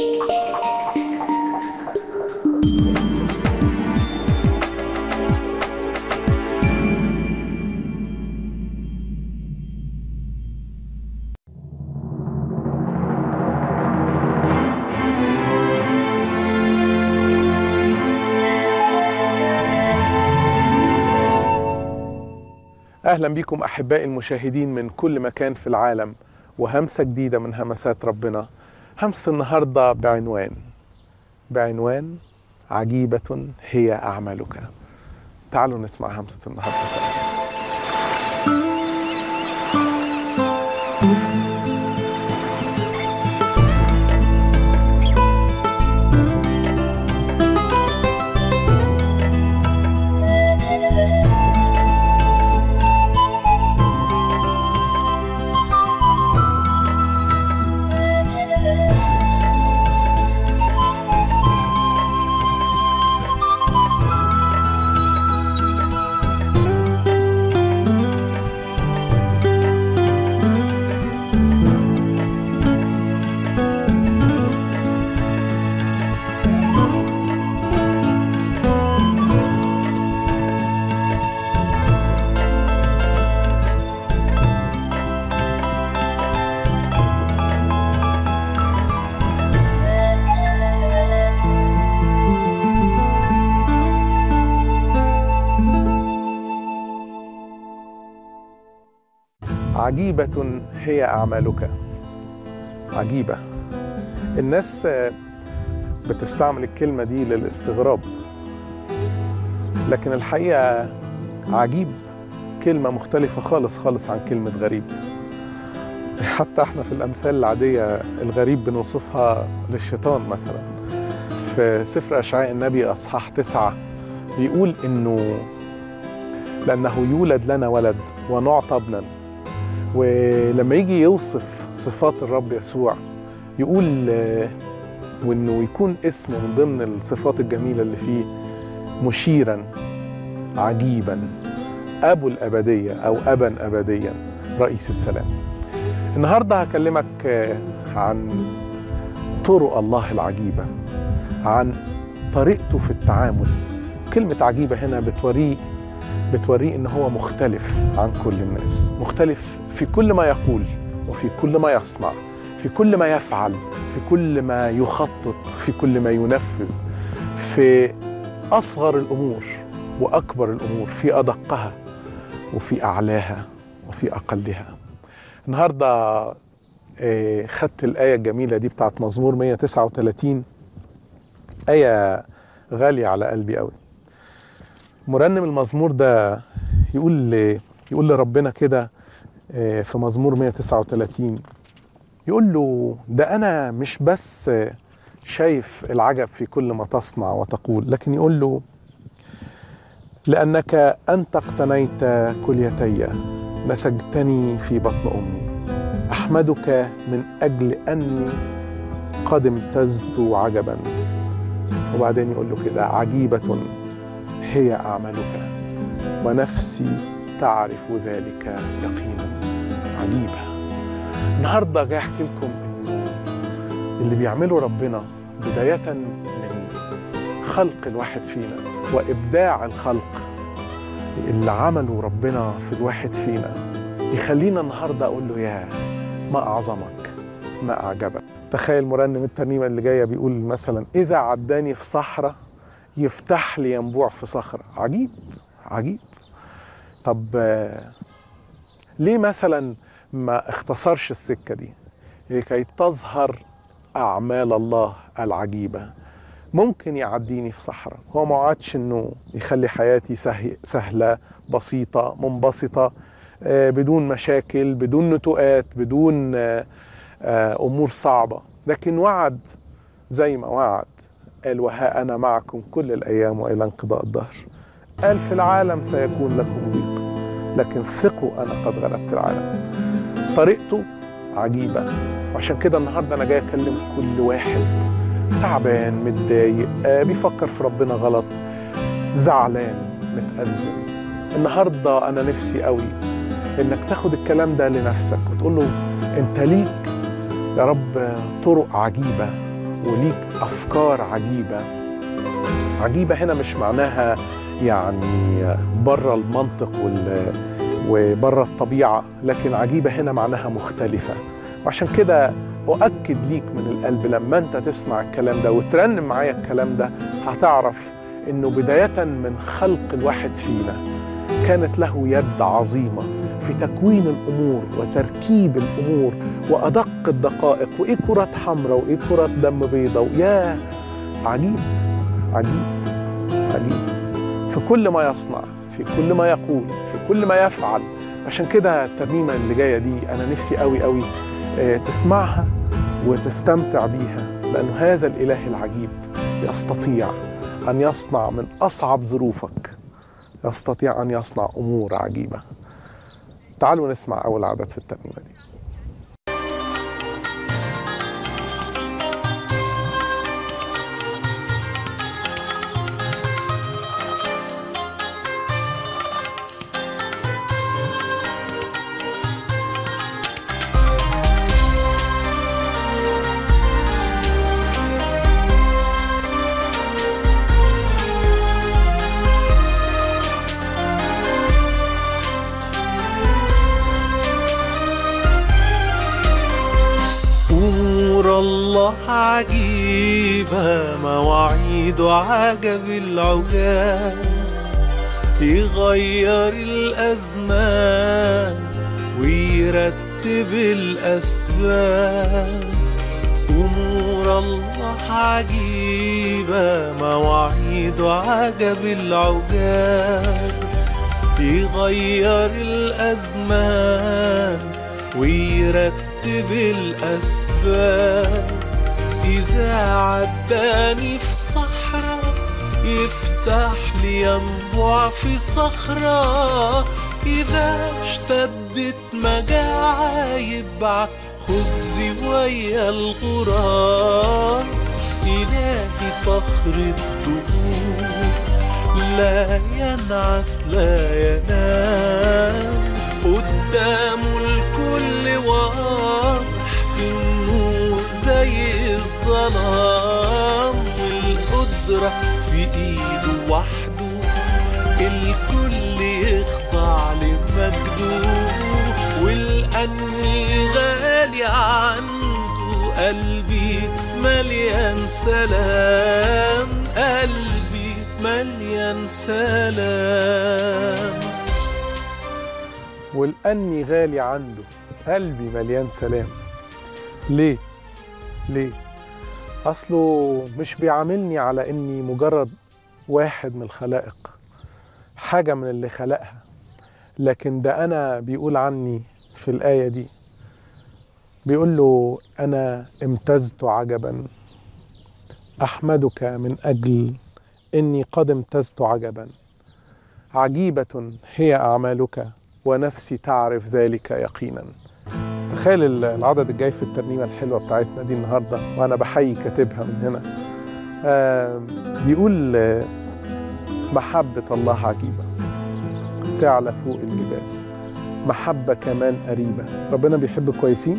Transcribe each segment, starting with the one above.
اهلا بكم احبائي المشاهدين من كل مكان في العالم وهمسه جديده من همسات ربنا همسه النهارده بعنوان بعنوان عجيبه هي اعمالك تعالوا نسمع همسه النهارده سوا عجيبة هي أعمالك عجيبة الناس بتستعمل الكلمة دي للاستغراب لكن الحقيقة عجيب كلمة مختلفة خالص خالص عن كلمة غريب حتى احنا في الأمثال العادية الغريب بنوصفها للشيطان مثلا في سفر أشعاء النبي أصحاح تسعة بيقول إنه لأنه يولد لنا ولد ونعطى ابنا ولما يجي يوصف صفات الرب يسوع يقول وانه يكون اسمه من ضمن الصفات الجميله اللي فيه مشيرا عجيبا ابو الابديه او ابا ابديا رئيس السلام النهارده هكلمك عن طرق الله العجيبه عن طريقته في التعامل كلمه عجيبه هنا بتوريه بتوريه ان هو مختلف عن كل الناس مختلف في كل ما يقول وفي كل ما يصنع في كل ما يفعل في كل ما يخطط في كل ما ينفذ في اصغر الامور واكبر الامور في ادقها وفي اعلاها وفي اقلها النهارده خدت الايه الجميله دي بتاعت مزمور 139 ايه غاليه على قلبي قوي مرنم المزمور ده يقول يقول لربنا كده في مزمور 139 يقول له ده انا مش بس شايف العجب في كل ما تصنع وتقول لكن يقول له لانك انت اقتنيت كليتي نسجتني في بطن امي احمدك من اجل اني قد امتزت عجبا وبعدين يقول له كده عجيبه هي اعمالك ونفسي تعرف ذلك يقينا عجيبه النهارده جاي احكي لكم انه اللي بيعمله ربنا بدايه من خلق الواحد فينا وابداع الخلق اللي عمله ربنا في الواحد فينا يخلينا النهارده اقول له يا ما اعظمك ما اعجبك تخيل مرنم الترنيمه اللي جايه بيقول مثلا اذا عداني في صحراء يفتح لي ينبوع في صخره عجيب عجيب طب ليه مثلا ما اختصرش السكه دي لكي تظهر اعمال الله العجيبه ممكن يعديني في صحراء هو ما وعدش انه يخلي حياتي سهله بسيطه منبسطه بدون مشاكل بدون نتوءات بدون امور صعبه لكن وعد زي ما وعد قال وها انا معكم كل الايام والى انقضاء الدهر قال في العالم سيكون لكم ضيق لكن ثقوا انا قد غلبت العالم طريقته عجيبه وعشان كده النهارده انا جاي اكلم كل واحد تعبان متضايق آه بيفكر في ربنا غلط زعلان متأزم النهارده انا نفسي قوي انك تاخد الكلام ده لنفسك وتقول له انت ليك يا رب طرق عجيبه وليك افكار عجيبه عجيبه هنا مش معناها يعني بره المنطق وال وبره الطبيعه لكن عجيبه هنا معناها مختلفه وعشان كده اؤكد ليك من القلب لما انت تسمع الكلام ده وترنم معايا الكلام ده هتعرف انه بدايه من خلق الواحد فينا كانت له يد عظيمه في تكوين الامور وتركيب الامور وادق الدقائق وايه كرات حمراء وايه كرات دم بيضاء يا عجيب عجيب عجيب في كل ما يصنع في كل ما يقول في كل ما يفعل عشان كده الترنيمه اللي جايه دي انا نفسي قوي قوي تسمعها وتستمتع بيها لأن هذا الإله العجيب يستطيع أن يصنع من أصعب ظروفك يستطيع أن يصنع أمور عجيبة تعالوا نسمع أول عدد في الترنيمة دي عجيبة مواعيد عجب العجاب يغير الأزمان ويرتب الأسباب أمور الله عجيبة مواعيد عجب العجاب يغير الأزمان ويرتب الأسباب إذا عداني في صحراء يفتح لي ينبوع في صخرة إذا اشتدت مجاعة يبعت خبزي ويا الغراب إلهي صخر الدهور لا ينعس لا ينام قدامه الكل واضح في النور زي الظلام والقدرة في ايده وحده الكل يخضع لمجده والأني غالي عنده قلبي مليان سلام قلبي مليان سلام والأني غالي عنده قلبي مليان سلام ليه؟ ليه؟ أصله مش بيعاملني على إني مجرد واحد من الخلائق حاجة من اللي خلقها لكن ده أنا بيقول عني في الآية دي بيقول له أنا امتزت عجبا أحمدك من أجل إني قد امتزت عجبا عجيبة هي أعمالك ونفسي تعرف ذلك يقينا تخيل العدد الجاي في الترنيمة الحلوة بتاعتنا دي النهاردة وأنا بحيي كاتبها من هنا آه بيقول آه محبة الله عجيبة تعلى فوق الجبال محبة كمان قريبة ربنا بيحب الكويسين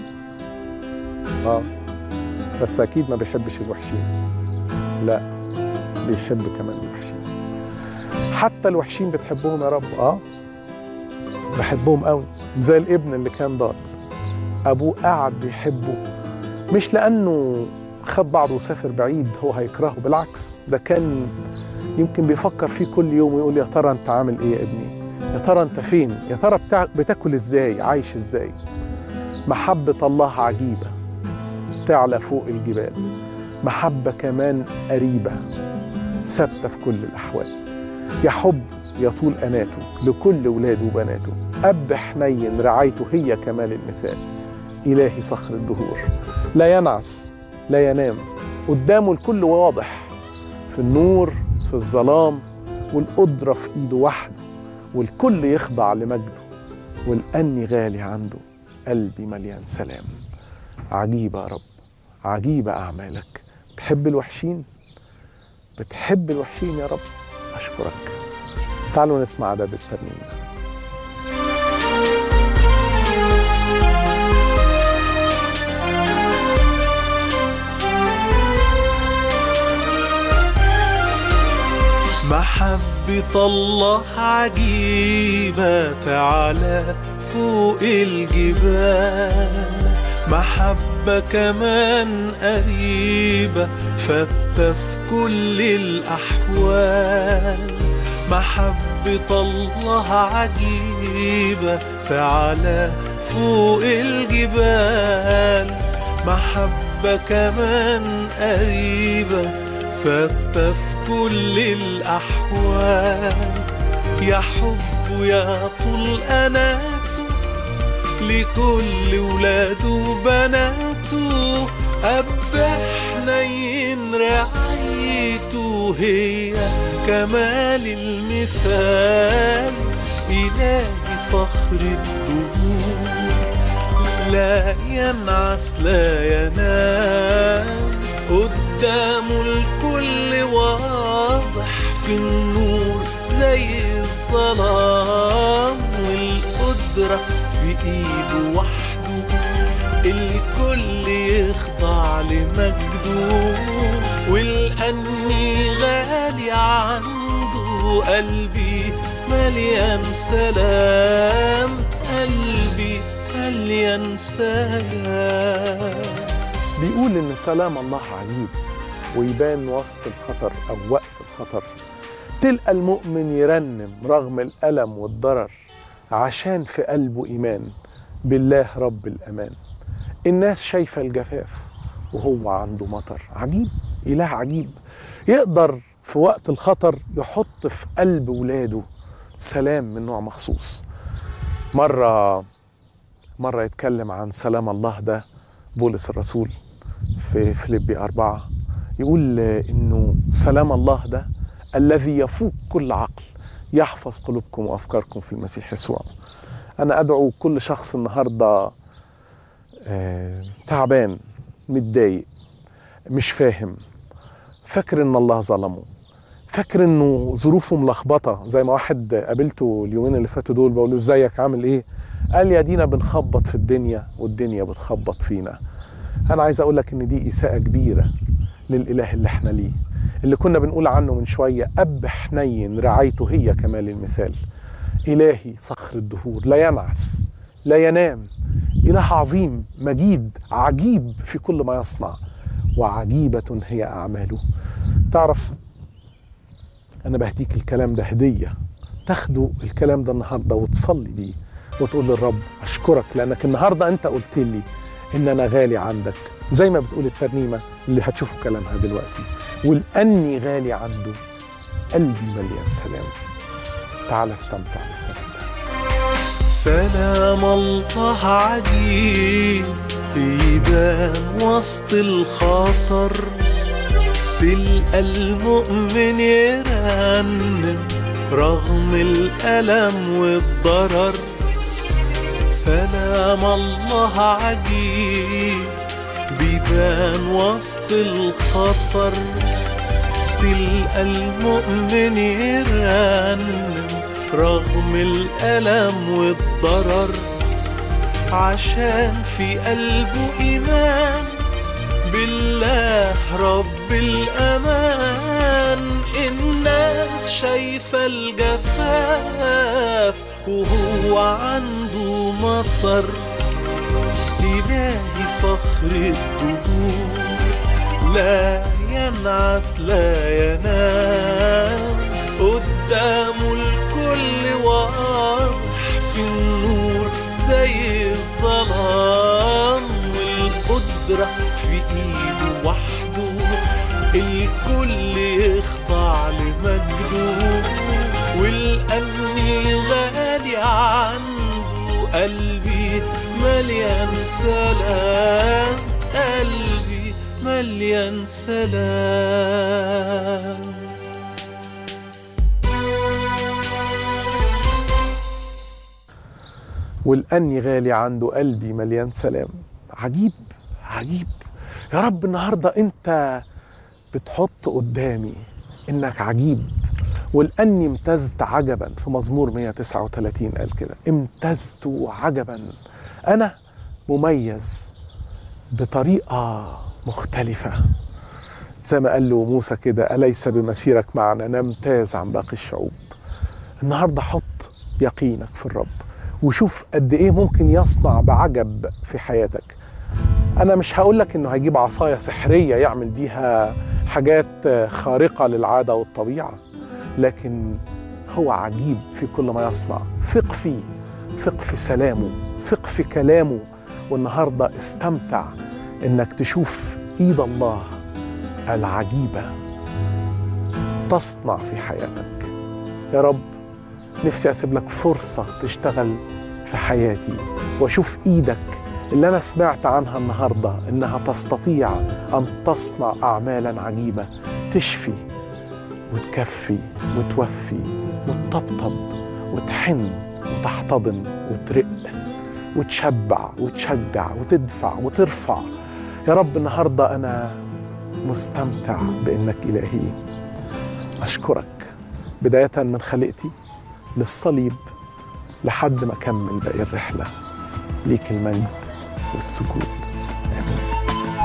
اه بس أكيد ما بيحبش الوحشين لا بيحب كمان الوحشين حتى الوحشين بتحبهم يا رب اه بحبهم قوي زي الابن اللي كان ضال ابوه قعد بيحبه مش لانه خد بعضه وسافر بعيد هو هيكرهه بالعكس ده كان يمكن بيفكر فيه كل يوم ويقول يا ترى انت عامل ايه يا ابني يا ترى انت فين يا ترى بتاع بتاكل ازاي عايش ازاي محبة الله عجيبة تعلى فوق الجبال محبة كمان قريبة ثابتة في كل الأحوال يحب يطول أناته لكل ولاده وبناته أب حنين رعايته هي كمال المثال إلهي صخر الدهور لا ينعس لا ينام قدامه الكل واضح في النور في الظلام والقدرة في إيده وحده والكل يخضع لمجده والأني غالي عنده قلبي مليان سلام عجيبة يا رب عجيبة أعمالك بتحب الوحشين بتحب الوحشين يا رب أشكرك تعالوا نسمع عدد الترنيمه محبة الله عجيبة تعالى فوق الجبال محبة كمان قريبة فتة في كل الأحوال محبة الله عجيبة تعالى فوق الجبال محبة كمان قريبة فتة في كل الأحوال يا حب يا طول أناته لكل ولاده وبناته أب حنين رعايته هي كمال المثال إلهي صخر الدهور لا ينعس لا ينام قدامه الكل واضح في النور زي الظلام والقدرة في ايده وحده الكل يخضع لمجده والأني غالي عنده قلبي مليان سلام قلبي مليان سلام بيقول إن سلام الله عجيب ويبان وسط الخطر أو وقت الخطر تلقى المؤمن يرنم رغم الألم والضرر عشان في قلبه إيمان بالله رب الأمان الناس شايفة الجفاف وهو عنده مطر عجيب إله عجيب يقدر في وقت الخطر يحط في قلب ولاده سلام من نوع مخصوص مرة مرة يتكلم عن سلام الله ده بولس الرسول في فيليبي أربعة يقول إنه سلام الله ده الذي يفوق كل عقل يحفظ قلوبكم وأفكاركم في المسيح يسوع أنا أدعو كل شخص النهاردة آه، تعبان متضايق مش فاهم فاكر إن الله ظلمه فاكر إنه ظروفه ملخبطة زي ما واحد قابلته اليومين اللي فاتوا دول بقول له إزيك عامل إيه قال يا دينا بنخبط في الدنيا والدنيا بتخبط فينا أنا عايز أقول لك إن دي إساءة كبيرة للإله اللي إحنا ليه اللي كنا بنقول عنه من شوية أب حنين رعايته هي كمال المثال إلهي صخر الدهور لا ينعس لا ينام إله عظيم مجيد عجيب في كل ما يصنع وعجيبة هي أعماله تعرف أنا بهديك الكلام ده هدية تاخده الكلام ده النهاردة وتصلي بيه وتقول للرب أشكرك لأنك النهاردة أنت قلت لي إن أنا غالي عندك زي ما بتقول الترنيمة اللي هتشوفوا كلامها دلوقتي والأني غالي عنده قلبي مليان سلام تعال استمتع بالسلام ده سلام الله عجيب يبان وسط الخطر تلقى المؤمن يرنم رغم الألم والضرر سلام الله عجيب بيبان وسط الخطر تلقى المؤمن يرنم رغم الألم والضرر عشان في قلبه إيمان بالله رب الأمان الناس شايفة الجفاف وهو عنده مطر إلهي صخر الدهور لا ينعس لا ينام قدامه الكل واضح في النور زي الظلام والقدرة في ايده وحده الكل يخضع لمجده والأني غالي عنده قلبي مليان سلام قلبي مليان سلام والأني غالي عنده قلبي مليان سلام عجيب عجيب يا رب النهاردة أنت بتحط قدامي إنك عجيب والأني امتزت عجبا في مزمور 139 قال كده امتزت عجبا أنا مميز بطريقة مختلفة زي ما قال له موسى كده أليس بمسيرك معنا نمتاز عن باقي الشعوب النهاردة حط يقينك في الرب وشوف قد إيه ممكن يصنع بعجب في حياتك أنا مش هقول لك إنه هيجيب عصاية سحرية يعمل بيها حاجات خارقة للعادة والطبيعة لكن هو عجيب في كل ما يصنع ثق فيه ثق في سلامه ثق في كلامه والنهارده استمتع انك تشوف ايد الله العجيبه تصنع في حياتك يا رب نفسي اسيب لك فرصه تشتغل في حياتي واشوف ايدك اللي انا سمعت عنها النهارده انها تستطيع ان تصنع اعمالا عجيبه تشفي وتكفي وتوفي وتطبطب وتحن وتحتضن وترق وتشبع وتشجع وتدفع وترفع يا رب النهارده انا مستمتع بانك الهي اشكرك بدايه من خلقتي للصليب لحد ما اكمل باقي الرحله ليك المجد والسجود امين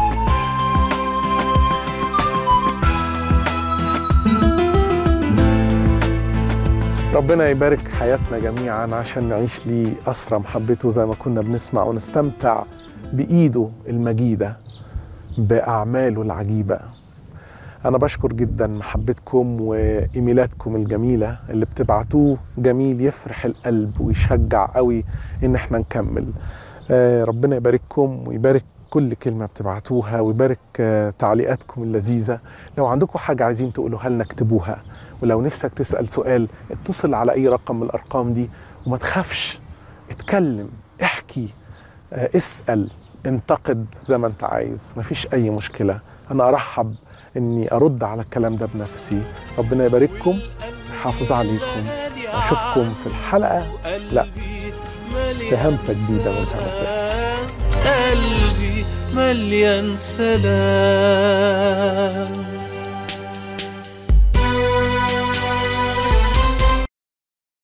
ربنا يبارك حياتنا جميعا عشان نعيش ليه أسرى محبته زي ما كنا بنسمع ونستمتع بإيده المجيدة بأعماله العجيبة أنا بشكر جدا محبتكم وإيميلاتكم الجميلة اللي بتبعتوه جميل يفرح القلب ويشجع قوي إن احنا نكمل آه، ربنا يبارككم ويبارك كل كلمة بتبعتوها ويبارك آه، تعليقاتكم اللذيذة لو عندكم حاجة عايزين تقولوها لنا اكتبوها ولو نفسك تسأل سؤال اتصل على أي رقم من الأرقام دي وما تخافش اتكلم احكي آه، اسأل انتقد زي ما انت عايز مفيش أي مشكلة أنا أرحب إني أرد على الكلام ده بنفسي ربنا يبارككم يحافظ عليكم أشوفكم في الحلقة لا في همسة جديدة من همسات قلبي مليان سلام